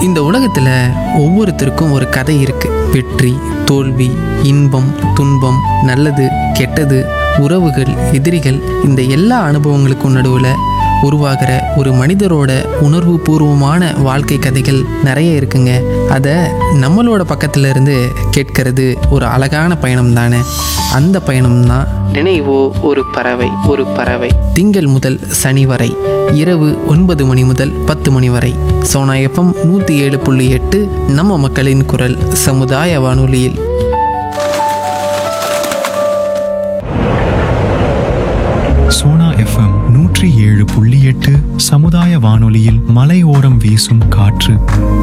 இந்த உலகத்தில் ஒவ்வொருத்தருக்கும் ஒரு கதை இருக்கு வெற்றி தோல்வி இன்பம் துன்பம் நல்லது கெட்டது உறவுகள் எதிரிகள் இந்த எல்லா அனுபவங்களுக்கும் நடுவில் உருவாகிற ஒரு மனிதரோட உணர்வு பூர்வமான வாழ்க்கை கதைகள் நிறைய இருக்குங்க அதை நம்மளோட பக்கத்துல இருந்து கேட்கறது ஒரு அழகான பயணம் தானே அந்த பயணம் தான் நினைவோ ஒரு பறவை ஒரு பறவை திங்கள் முதல் சனி வரை இரவு ஒன்பது மணி முதல் பத்து மணி வரை சோனா எஃப்எம் நூற்றி ஏழு புள்ளி எட்டு நம்ம மக்களின் குரல் சமுதாய வானொலியில் சோனா எஃப்எம் நூற்றி ஏழு புள்ளி எட்டு சமுதாய வானொலியில் மலையோரம் வீசும் காற்று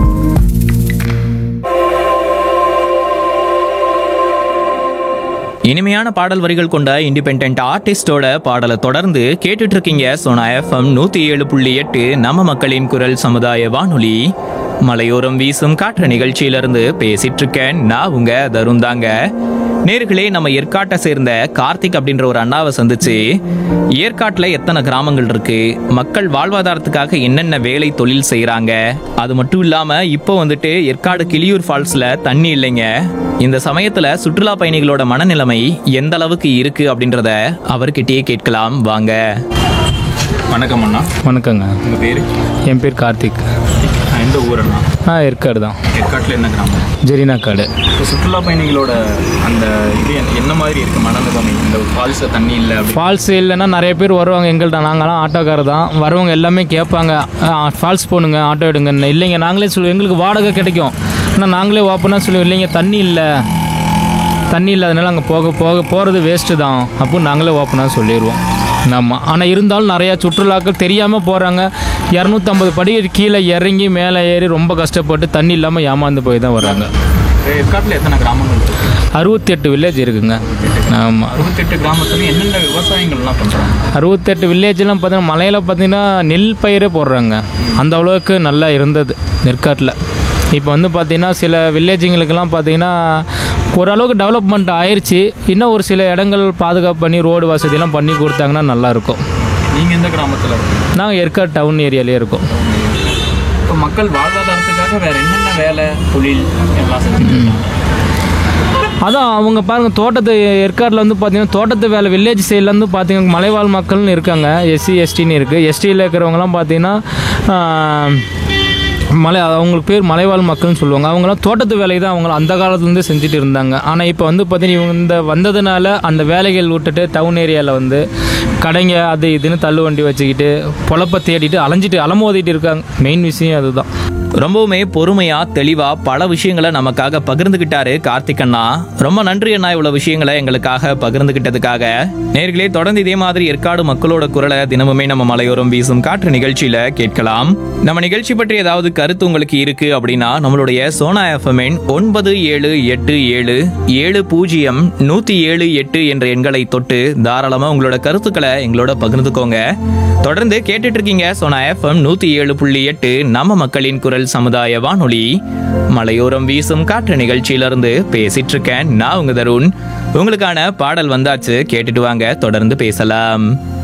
இனிமையான பாடல் வரிகள் கொண்ட இண்டிபெண்ட் ஆர்டிஸ்டோட பாடலை தொடர்ந்து கேட்டுட்டு இருக்கீங்க சோனா எஃப்எம் நூத்தி ஏழு புள்ளி எட்டு நம்ம மக்களின் குரல் சமுதாய வானொலி மலையோரம் வீசும் காற்று நிகழ்ச்சியிலிருந்து பேசிட்டு இருக்கேன் நான் உங்க தருண் தாங்க நேர்களே நம்ம ஏற்காட்டை சேர்ந்த கார்த்திக் அப்படின்ற ஒரு அண்ணாவை சந்திச்சு ஏற்காட்டில் எத்தனை கிராமங்கள் இருக்கு மக்கள் வாழ்வாதாரத்துக்காக என்னென்ன வேலை தொழில் செய்கிறாங்க அது மட்டும் இல்லாம இப்போ வந்துட்டு ஏற்காடு கிளியூர் ஃபால்ஸ்ல தண்ணி இல்லைங்க இந்த சமயத்துல சுற்றுலா பயணிகளோட மனநிலைமை எந்த அளவுக்கு இருக்கு அப்படின்றத அவர்கிட்டயே கேட்கலாம் வாங்க வணக்கம் அண்ணா வணக்கங்க உங்க பேரு என் பேர் கார்த்திக் எந்த ஊரண்ணா ஆ ஏற்காடு தான் ஏற்காட்டில் என்ன கிராமம் ஜெரினா காடு இப்போ சுற்றுலா பயணிகளோட அந்த இது என்ன மாதிரி இருக்கு மனநிலைமை இந்த ஃபால்ஸ்ல தண்ணி இல்லை ஃபால்ஸ் இல்லைன்னா நிறைய பேர் வருவாங்க எங்கள்கிட்ட நாங்களாம் ஆட்டோக்காரர் தான் வரவங்க எல்லாமே கேட்பாங்க ஃபால்ஸ் போகணுங்க ஆட்டோ எடுங்கன்னு இல்லைங்க நாங்களே சொல்லுவோம் எங்களுக்கு வாடகை கிடைக்கும் ஆனால் நாங்களே ஓப்பனாக சொல்லுவோம் இல்லைங்க தண்ணி இல்லை தண்ணி இல்லாதனால அங்கே போக போக போகிறது வேஸ்ட்டு தான் அப்போ நாங்களே ஓப்பனாக சொல்லிடுவோம் ஆமாம் ஆனால் இருந்தாலும் நிறையா சுற்றுலாக்கள் தெரியாமல் போகிறாங்க இரநூத்தம்பது படி கீழே இறங்கி மேலே ஏறி ரொம்ப கஷ்டப்பட்டு தண்ணி இல்லாமல் ஏமாந்து போய் தான் வர்றாங்க ஏற்காட்டில் எத்தனை கிராமங்கள் இருக்கு அறுபத்தெட்டு வில்லேஜ் இருக்குங்க ஆமாம் அறுபத்தெட்டு கிராமத்துல என்னென்ன விவசாயங்கள்லாம் பண்றாங்க அறுபத்தெட்டு வில்லேஜ்லாம் பார்த்தீங்கன்னா மலையில் பார்த்தீங்கன்னா நெல் பயிரே போடுறாங்க அந்த அளவுக்கு நல்லா இருந்தது நெற்காட்டில் இப்போ வந்து பார்த்தீங்கன்னா சில வில்லேஜுங்களுக்கெல்லாம் பார்த்தீங்கன்னா ஓரளவுக்கு டெவலப்மெண்ட் ஆயிடுச்சு இன்னும் ஒரு சில இடங்கள் பாதுகாப்பு பண்ணி ரோடு வசதியெல்லாம் பண்ணி கொடுத்தாங்கன்னா நல்லாயிருக்கும் நீங்க எந்த கிராமத்துல இருக்கீங்க நாங்கள் ஏற்காடு டவுன் ஏரியாலே இருக்கோம் இப்போ மக்கள் வாழ்வாதாரத்துக்காக வேற என்னென்ன வேலை தொழில் எல்லாம் செஞ்சுட்டு இருக்காங்க அதான் அவங்க பாருங்க தோட்டத்து ஏற்காடில் வந்து பார்த்தீங்கன்னா தோட்டத்து வேலை வில்லேஜ் சைட்லேருந்து பார்த்தீங்கன்னா மலைவாழ் மக்கள்னு இருக்காங்க எஸ்சி எஸ்டின்னு இருக்குது எஸ்டியில் இருக்கிறவங்கலாம் பார்த்தீங்கன்னா ஆஹ், மலை அவங்களுக்கு பேர் மலைவாழ் மக்கள்னு சொல்லுவாங்க அவங்களாம் தோட்டத்து வேலையை தான் அவங்க அந்த காலத்துலேருந்து செஞ்சுட்டு இருந்தாங்க ஆனால் இப்போ வந்து பார்த்தீங்கன்னா இவங்க இந்த வந்ததுனால அந்த வேலைகள் விட்டுட்டு டவுன் ஏரியாவில் வந்து கடைங்க அது இதுன்னு தள்ளு வண்டி வச்சுக்கிட்டு பொழப்ப தேடிட்டு அலைஞ்சிட்டு அலமோதிட்டு இருக்காங்க மெயின் விஷயம் அதுதான் ரொம்பவுமே பொறுமையா தெளிவா பல விஷயங்களை நமக்காக பகிர்ந்துகிட்டாரு கார்த்திக் அண்ணா ரொம்ப நன்றி அண்ணா இவ்வளவு விஷயங்களை எங்களுக்காக பகிர்ந்துகிட்டதுக்காக நேர்களே தொடர்ந்து இதே மாதிரி ஏற்காடு மக்களோட குரலை தினமுமே நம்ம மலையோரம் வீசும் காற்று நிகழ்ச்சியில கேட்கலாம் நம்ம நிகழ்ச்சி பற்றி ஏதாவது கருத்து உங்களுக்கு இருக்கு அப்படின்னா நம்மளுடைய சோனா எஃப்எம்என் ஒன்பது ஏழு எட்டு ஏழு ஏழு பூஜ்ஜியம் நூத்தி ஏழு எட்டு என்ற எண்களை தொட்டு தாராளமா உங்களோட கருத்துக்களை எங்களோட பகிர்ந்துக்கோங்க தொடர்ந்து கேட்டுட்டு இருக்கீங்க சோனா எஃப்எம் நூத்தி ஏழு புள்ளி எட்டு நம்ம மக்களின் குரல் சமுதாய வானொலி மலையோரம் வீசும் காற்று நிகழ்ச்சியிலிருந்து பேசிட்டு இருக்கேன் நான் உங்க தருண் உங்களுக்கான பாடல் வந்தாச்சு கேட்டுட்டு வாங்க தொடர்ந்து பேசலாம்